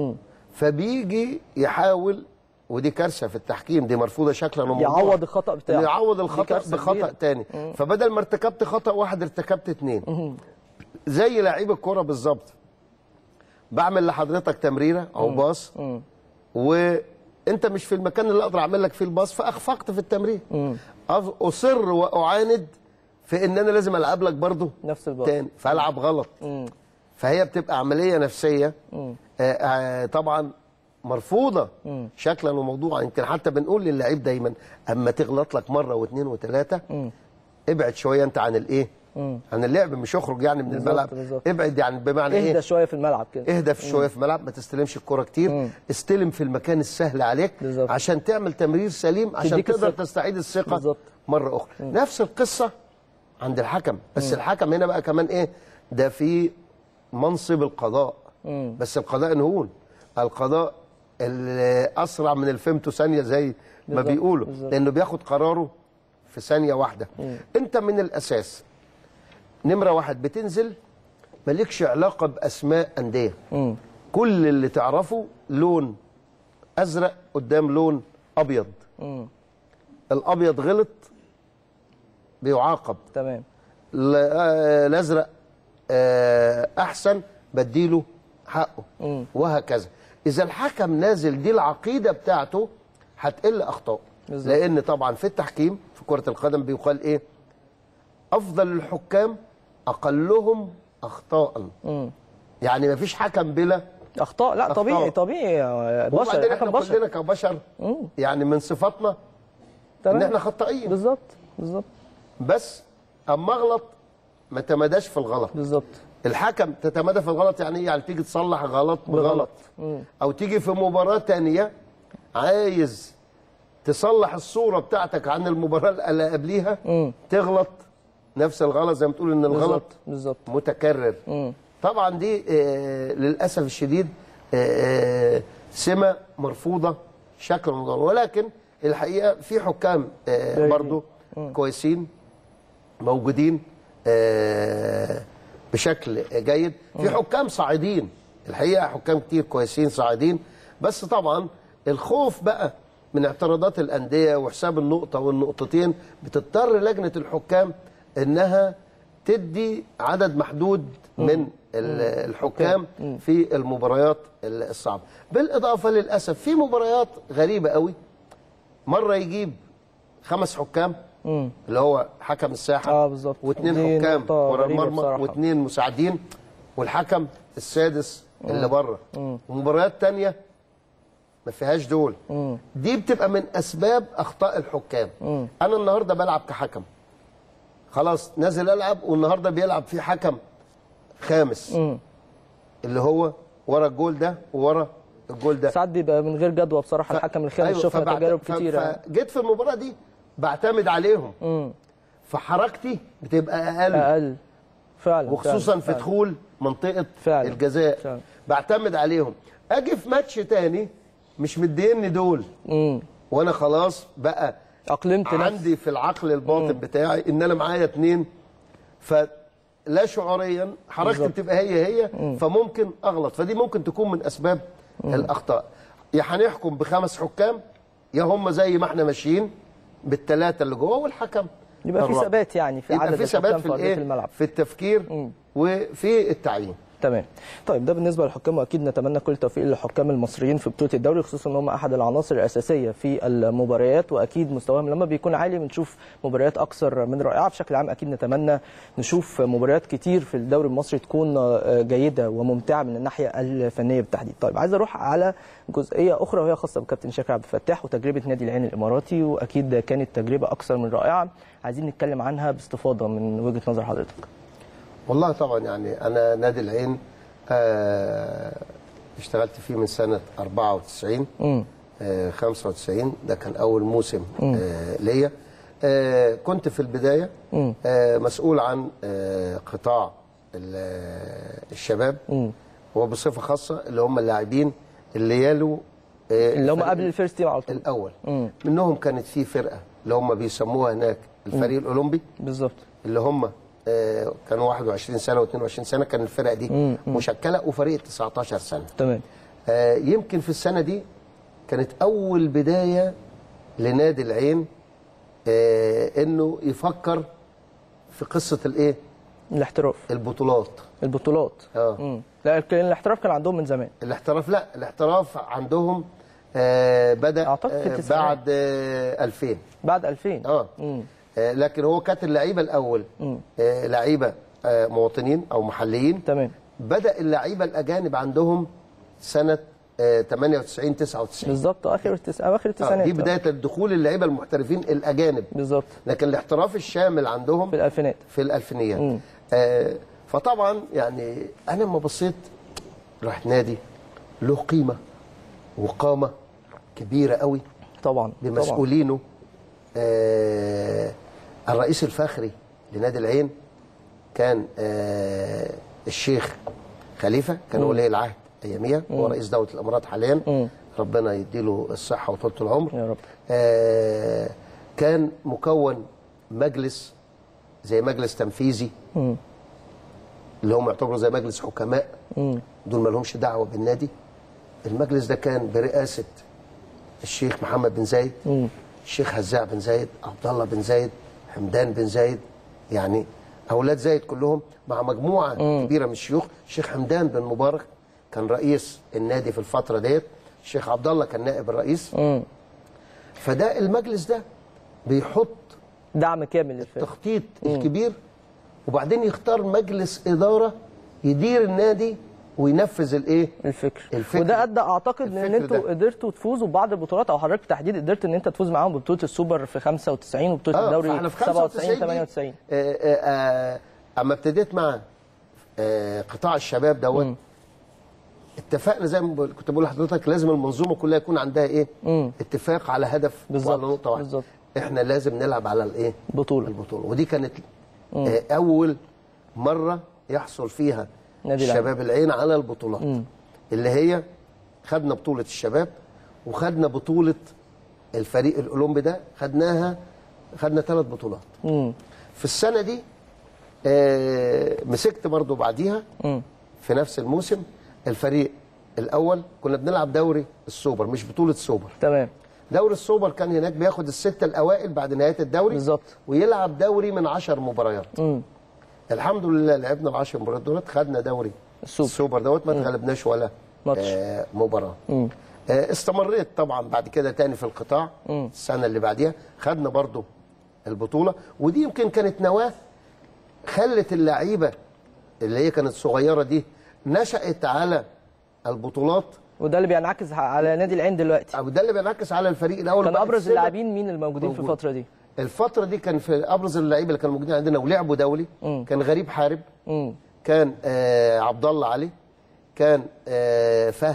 فبيجي يحاول ودي كارثه في التحكيم دي مرفوضه شكلا وموضوعا يعوض الخطا بتاعه يعوض دي الخطا كارثة بخطا كبيرة. تاني فبدل ما ارتكبت خطا واحد ارتكبت اتنين زي لعيب الكوره بالظبط بعمل لحضرتك تمريره او باص وانت مش في المكان اللي اقدر اعمل لك فيه الباص فاخفقت في التمرير أف- اصر واعاند في ان انا لازم العب لك برضه نفس الباص. تاني فالعب غلط فهي بتبقى عمليه نفسيه آه آه طبعا مرفوضه شكلا وموضوعا يمكن حتى بنقول للعيب دايما اما تغلط لك مره واثنين وثلاثه ابعد شويه انت عن الايه عن اللعب مش اخرج يعني من بالظبط، الملعب بالظبط. ابعد يعني بمعنى اهدى ايه شويه في الملعب كده اهدى في شويه في الملعب ما تستلمش الكره كتير استلم في المكان السهل عليك بالظبط. عشان تعمل تمرير سليم عشان تديك تقدر الثقة. تستعيد الثقه بالظبط. مره اخرى نفس القصه عند الحكم بس الحكم هنا بقى كمان ايه ده في منصب القضاء بس القضاء نهون القضاء اللي اسرع من الفيمتو ثانيه زي ما بالظبط، بيقولوا بالظبط. لانه بياخد قراره في ثانيه واحده انت من الاساس نمره واحد بتنزل مالكش علاقه باسماء انديه كل اللي تعرفه لون ازرق قدام لون ابيض الابيض غلط بيعاقب تمام ال- آه، الازرق آه، احسن بديله حقه وهكذا اذا الحكم نازل دي العقيده بتاعته هتقل اخطاء بالظبط. لان طبعا في التحكيم في كره القدم بيقال ايه افضل الحكام اقلهم اخطاء يعني مفيش حكم بلا اخطاء لا أخطاء. طبيعي طبيعي يا بشر وبعدين الحكم احنا بشر كلنا كبشر يعني من صفاتنا ان تمام. احنا خطائين بالظبط بالظبط بس اما اغلط ما تمداش في الغلط بالظبط الحكم تتمادى في الغلط يعني ايه يعني تيجي تصلح غلط بغلط او تيجي في مباراه تانية عايز تصلح الصوره بتاعتك عن المباراه اللي قبليها تغلط نفس الغلط زي ما تقول ان الغلط بالظبط بالظبط متكرر طبعا دي آه للاسف الشديد آه آه، سمه مرفوضه شكلا وموضوعا ولكن الحقيقه في حكام آه جيدين. برضو كويسين موجودين آه بشكل جيد في حكام صاعدين الحقيقه حكام كتير كويسين صاعدين بس طبعا الخوف بقى من اعتراضات الانديه وحساب النقطه والنقطتين بتضطر لجنه الحكام انها تدي عدد محدود من ال- الحكام في المباريات الصعبه بالاضافه للاسف في مباريات غريبه قوي مره يجيب خمس حكام اللي هو حكم الساحه آه، بالظبط. واثنين دي حكام نقطة ورا غريبة المرمى بصراحة. واثنين مساعدين والحكم السادس اللي بره ومباريات تانية ما فيهاش دول دي بتبقى من اسباب اخطاء الحكام انا النهارده بلعب كحكم خلاص نازل العب والنهارده بيلعب في حكم خامس اللي هو ورا الجول ده وورا الجول ده ساعات بيبقى من غير جدوى بصراحه الحكم الخامس أيوة، شفنا فبعت- تجارب ف- كتيره فجيت في المباراه دي بعتمد عليهم امم فحركتي بتبقى اقل اقل فعلا وخصوصا فعلا في فعلا. دخول منطقه فعلا. الجزاء فعلا. بعتمد عليهم اجي في ماتش تاني مش مديني دول امم وانا خلاص بقى اقلمت نفسي عندي في العقل الباطن بتاعي ان انا معايا اتنين فلا شعوريا حركتي بالظبط. بتبقى هي هي فممكن اغلط فدي ممكن تكون من اسباب الاخطاء يا هنحكم بخمس حكام يا هم زي ما احنا ماشيين بالثلاثه اللي جوه والحكم يبقى في الرابع. ثبات يعني في يبقى عدد في ثبات الحكام في في ارضيه الايه الملعب في التفكير وفي التعيين تمام طيب ده بالنسبه للحكام واكيد نتمنى كل التوفيق للحكام المصريين في بطوله الدوري خصوصا ان هم احد العناصر الاساسيه في المباريات واكيد مستواهم لما بيكون عالي بنشوف مباريات اكثر من رائعه بشكل عام اكيد نتمنى نشوف مباريات كتير في الدوري المصري تكون آه، جيده وممتعه من الناحيه الفنيه بالتحديد طيب عايز اروح على جزئيه اخرى وهي خاصه بكابتن شاكر عبد الفتاح وتجربه نادي العين الاماراتي واكيد كانت تجربه اكثر من رائعه عايزين نتكلم عنها باستفاضه من وجهه نظر حضرتك والله طبعا يعني انا نادي العين آه اشتغلت فيه من سنه 94 امم آه 95 ده كان اول موسم آه ليا آه كنت في البدايه آه مسؤول عن آه قطاع ال- آه، الشباب وبصفه خاصه اللي هم اللاعبين اللي يالوا آه اللي هم الفريق قبل الفيرست تيم على طول الاول منهم كانت في فرقه اللي هم بيسموها هناك الفريق الاولمبي بالظبط اللي هم آه، كانوا 21 سنه و22 سنه كان الفرق دي مشكله وفريق 19 سنه تمام آه، يمكن في السنه دي كانت اول بدايه لنادي العين آه، انه يفكر في قصه الايه الاحتراف البطولات البطولات آه. مم. لا كان الاحتراف كان عندهم من زمان الاحتراف لا الاحتراف عندهم آه، بدا أعتقد في آه، التسعينات. بعد آه، 2000 بعد 2000 اه مم. آه، لكن هو كانت اللعيبه الاول آه، لعيبه آه، مواطنين او محليين تمام بدا اللعيبه الاجانب عندهم سنه آه، 98 99 بالظبط اخر التس... اواخر آه، التسعينات دي بدايه الدخول اللعيبه المحترفين الاجانب بالظبط لكن الاحتراف الشامل عندهم في الالفينات في الالفينيات آه فطبعا يعني انا لما بصيت رحت نادي له قيمه وقامه كبيره قوي طبعا طبعا بمسؤولينه آه الرئيس الفخري لنادي العين كان آه الشيخ خليفه كان ولي العهد اياميها هو رئيس دوله الامارات حاليا ربنا يديله الصحه وطولة العمر يا رب. آه كان مكون مجلس زي مجلس تنفيذي اللي هم يعتبروا زي مجلس حكماء دول ما لهمش دعوه بالنادي المجلس ده كان برئاسه الشيخ محمد بن زايد الشيخ هزاع بن زايد عبد الله بن زايد حمدان بن زايد يعني اولاد زايد كلهم مع مجموعه كبيره من الشيوخ الشيخ حمدان بن مبارك كان رئيس النادي في الفتره ديت الشيخ عبد الله كان نائب الرئيس فده المجلس ده بيحط دعم كامل للفريق التخطيط الكبير وبعدين يختار مجلس اداره يدير النادي وينفذ الايه الفكر. الفكر. وده ادى اعتقد ان الفكر انتوا ده. قدرتوا تفوزوا ببعض البطولات او حضرتك بالتحديد قدرت ان انت تفوز معاهم ببطوله السوبر في 95 وبطوله اه الدوري فاحنا في في 97 95 98 آه آه آه اما ابتديت مع آه قطاع الشباب دوت اتفقنا زي ما بقول- كنت بقول لحضرتك لازم المنظومه كلها يكون عندها ايه اتفاق على هدف بالظبط، وعلى نقطه واحده بالظبط. احنا لازم نلعب على الايه بطولة. البطوله ودي كانت آه اول مره يحصل فيها نادي العين. الشباب العين على البطولات اللي هي خدنا بطوله الشباب وخدنا بطوله الفريق الاولمبي ده خدناها خدنا ثلاث بطولات مم. في السنه دي آه، مسكت برضو بعديها في نفس الموسم الفريق الاول كنا بنلعب دوري السوبر مش بطوله السوبر تمام دوري السوبر كان هناك بياخد السته الاوائل بعد نهايه الدوري بالظبط. ويلعب دوري من 10 مباريات مم. الحمد لله لعبنا ال 10 مباريات دولت خدنا دوري السوبر. السوبر دوت ما اتغلبناش ولا ماتش. آه مباراه آه استمريت طبعا بعد كده تاني في القطاع السنه اللي بعديها خدنا برضو البطوله ودي يمكن كانت نواه خلت اللعيبه اللي هي كانت صغيره دي نشأت على البطولات وده اللي بينعكس على نادي العين دلوقتي او ده اللي بينعكس على الفريق الاول كان بعد ابرز السنة. اللاعبين مين الموجودين في موجود. الفتره دي الفتره دي كان في ابرز اللعيبه اللي كانوا موجودين عندنا ولعبوا دولي كان غريب حارب مم. كان آه عبد الله علي كان آه فهد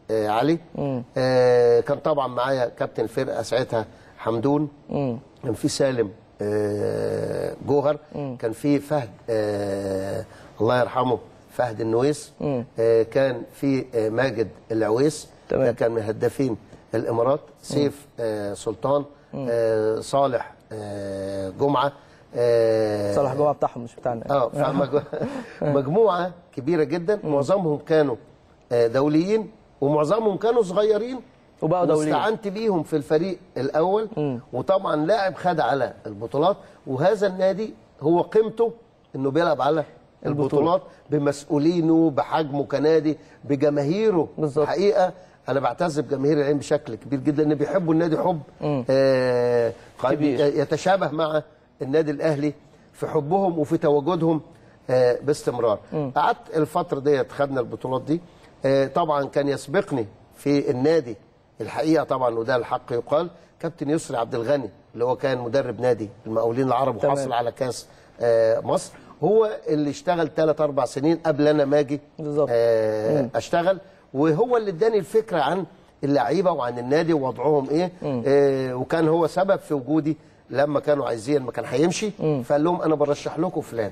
آه، علي آه، كان طبعا معايا كابتن الفرقه ساعتها حمدون كان في سالم آه، جوهر كان في فهد آه، الله يرحمه فهد النويس آه، كان في آه، ماجد العويس تمام. ده كان من هدافين الامارات سيف آه، سلطان آه، صالح آه، جمعه آه، صلاح جمعه بتاعهم مش بتاعنا اه فمجموعه كبيره جدا معظمهم كانوا آه، دوليين ومعظمهم كانوا صغيرين وبقوا دوليين. واستعنت بيهم في الفريق الاول وطبعا لاعب خد على البطولات وهذا النادي هو قيمته انه بيلعب على البطولات بمسؤولينه بحجمه كنادي بجماهيره بالظبط. حقيقه انا بعتز بجماهير العين بشكل كبير جدا ان بيحبوا النادي حب آه قد كبير. يتشابه مع النادي الاهلي في حبهم وفي تواجدهم آه باستمرار قعدت الفتره ديت خدنا البطولات دي آه طبعا كان يسبقني في النادي الحقيقه طبعا وده الحق يقال كابتن يسري عبد الغني اللي هو كان مدرب نادي المقاولين العرب تمام. وحصل على كاس آه مصر هو اللي اشتغل ثلاث اربع سنين قبل انا ما اجي بالظبط. آه اشتغل وهو اللي اداني الفكره عن اللعيبه وعن النادي ووضعهم ايه آه وكان هو سبب في وجودي لما كانوا عايزين ما كان هيمشي فقال لهم انا برشح لكم فلان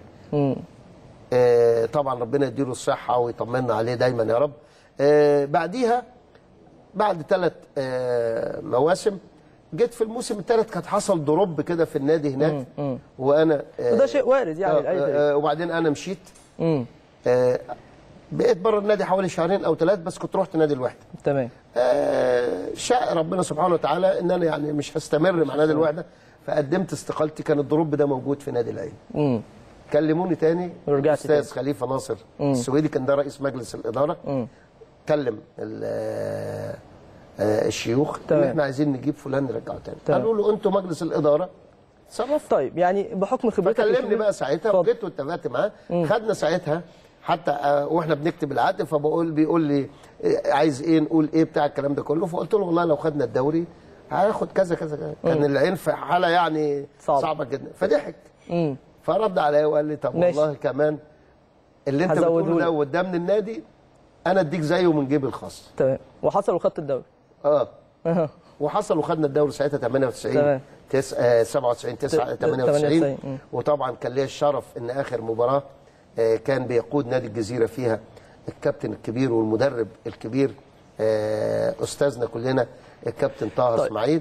آه طبعا ربنا يديله الصحه ويطمنا عليه دايما يا رب آه بعديها بعد ثلاث آه مواسم جيت في الموسم الثالث كانت حصل دروب كده في النادي هناك وانا آه وده شيء وارد يعني آه لأي فريق. آه وبعدين انا مشيت مم. آه بقيت بره النادي حوالي شهرين او ثلاث بس كنت رحت نادي الوحده تمام آه، شاء ربنا سبحانه وتعالى ان انا يعني مش هستمر مع نادي الوحده فقدمت استقالتي كان الضروب ده موجود في نادي العين مم. كلموني تاني ورجعت الاستاذ تاني. خليفه ناصر السويدي كان ده رئيس مجلس الاداره كلم ال- آه، آه، الشيوخ تمام. ان احنا عايزين نجيب فلان نرجعه تاني تمام. قالوا له انتوا مجلس الاداره تصرفوا طيب يعني بحكم خبرتك فكلمني الكبيرة- بقى ساعتها اتفضل. وجيت واتفقت معاه خدنا ساعتها حتى آه، واحنا بنكتب العقد فبقول بيقول لي آه، عايز ايه نقول ايه بتاع الكلام ده كله فقلت له والله لو خدنا الدوري هاخد كذا كذا كذا كان العين في حاله يعني صعب. صعبه جدا فضحك مم. فرد عليا وقال لي طب ماشي. والله كمان اللي انت هزوده بتقوله ده لك. وده من النادي انا اديك زيه من جيبي الخاص تمام وحصل وخدت الدوري اه أها. وحصل وخدنا الدوري ساعتها 98 تمام. تس... آه 97 9 ت- 98 98. مم. وطبعا كان ليا الشرف ان اخر مباراه آه كان بيقود نادي الجزيره فيها الكابتن الكبير والمدرب الكبير آه استاذنا كلنا الكابتن طه طيب. اسماعيل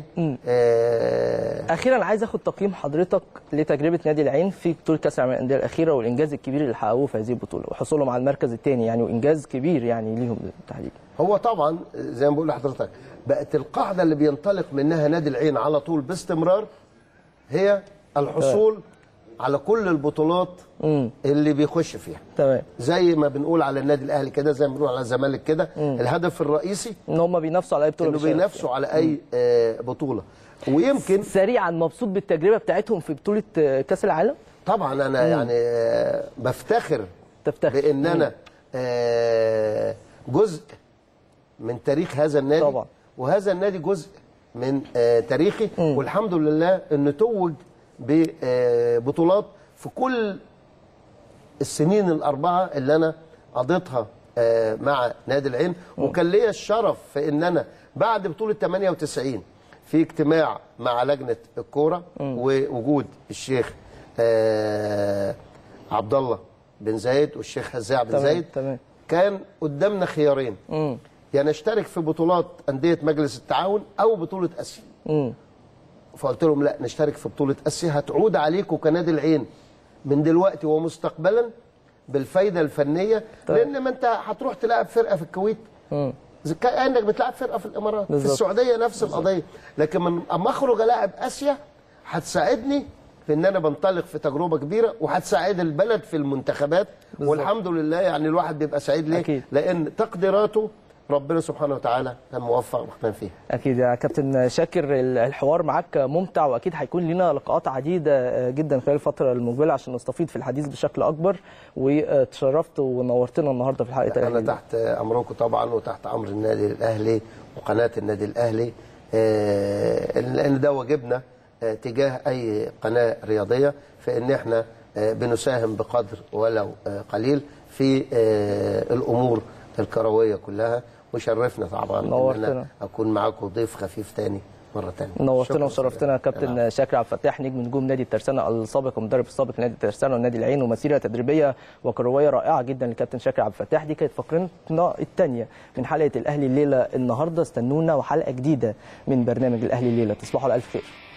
آه اخيرا عايز اخد تقييم حضرتك لتجربه نادي العين في بطوله كاس العالم للانديه الاخيره والانجاز الكبير اللي حققوه في هذه البطوله وحصولهم على المركز الثاني يعني وانجاز كبير يعني ليهم بالتحديد هو طبعا زي ما بقول لحضرتك بقت القاعده اللي بينطلق منها نادي العين على طول باستمرار هي الحصول على كل البطولات اللي بيخش فيها تمام زي ما بنقول على النادي الاهلي كده زي ما بنقول على الزمالك كده الهدف الرئيسي ان هم بينافسوا على اي بطوله انه بيشاركوا بينافسوا على اي آه، بطوله ويمكن سريعا مبسوط بالتجربه بتاعتهم في بطوله آه، كاس العالم طبعا انا يعني آه، بفتخر تفتخر بان انا آه، جزء من تاريخ هذا النادي طبعا. وهذا النادي جزء من آه، تاريخي والحمد لله انه توج ببطولات في كل السنين الاربعه اللي انا قضيتها آه، مع نادي العين وكان ليا الشرف في ان انا بعد بطوله 98 في اجتماع مع لجنه الكوره ووجود الشيخ آه، عبد الله بن زايد والشيخ هزاع بن تمام، زايد تمام. كان قدامنا خيارين مم. يا نشترك في بطولات انديه مجلس التعاون او بطوله اسيا مم. فقلت لهم لا نشترك في بطولة آسيا هتعود عليكم كنادي العين من دلوقتي ومستقبلا بالفايدة الفنية طيب. لأن ما أنت هتروح تلعب فرقة في الكويت مم. زي كأنك بتلعب فرقة في الإمارات بالظبط. في السعودية نفس القضية لكن من أما أخرج ألاعب آسيا هتساعدني في ان انا بنطلق في تجربه كبيره وهتساعد البلد في المنتخبات بالظبط. والحمد لله يعني الواحد بيبقى سعيد ليه أكيد. لان تقديراته ربنا سبحانه وتعالى كان موفق وكان فيها اكيد يا كابتن شاكر الحوار معاك ممتع واكيد هيكون لنا لقاءات عديده جدا خلال الفتره المقبله عشان نستفيد في الحديث بشكل اكبر وتشرفت ونورتنا النهارده في حلقه انا الاهلي تحت امركم طبعا وتحت امر النادي الاهلي وقناه النادي الاهلي آه، لان ده واجبنا آه، تجاه اي قناه رياضيه في ان احنا آه، بنساهم بقدر ولو آه، قليل في آه، الامور الكرويه كلها وشرفنا طبعا ان نورتنا. انا اكون معاكم ضيف خفيف تاني مره تانيه نورتنا شكراً وشرفتنا جزيلاً. كابتن شاكر عبد الفتاح نجم نجوم نادي الترسانة السابق ومدرب السابق لنادي الترسانة ونادي العين ومسيره تدريبيه وكرويه رائعه جدا لكابتن شاكر عبد الفتاح دي كانت فقرتنا الثانيه من حلقه الاهلي الليله النهارده استنونا وحلقه جديده من برنامج الاهلي الليله تصبحوا على الف خير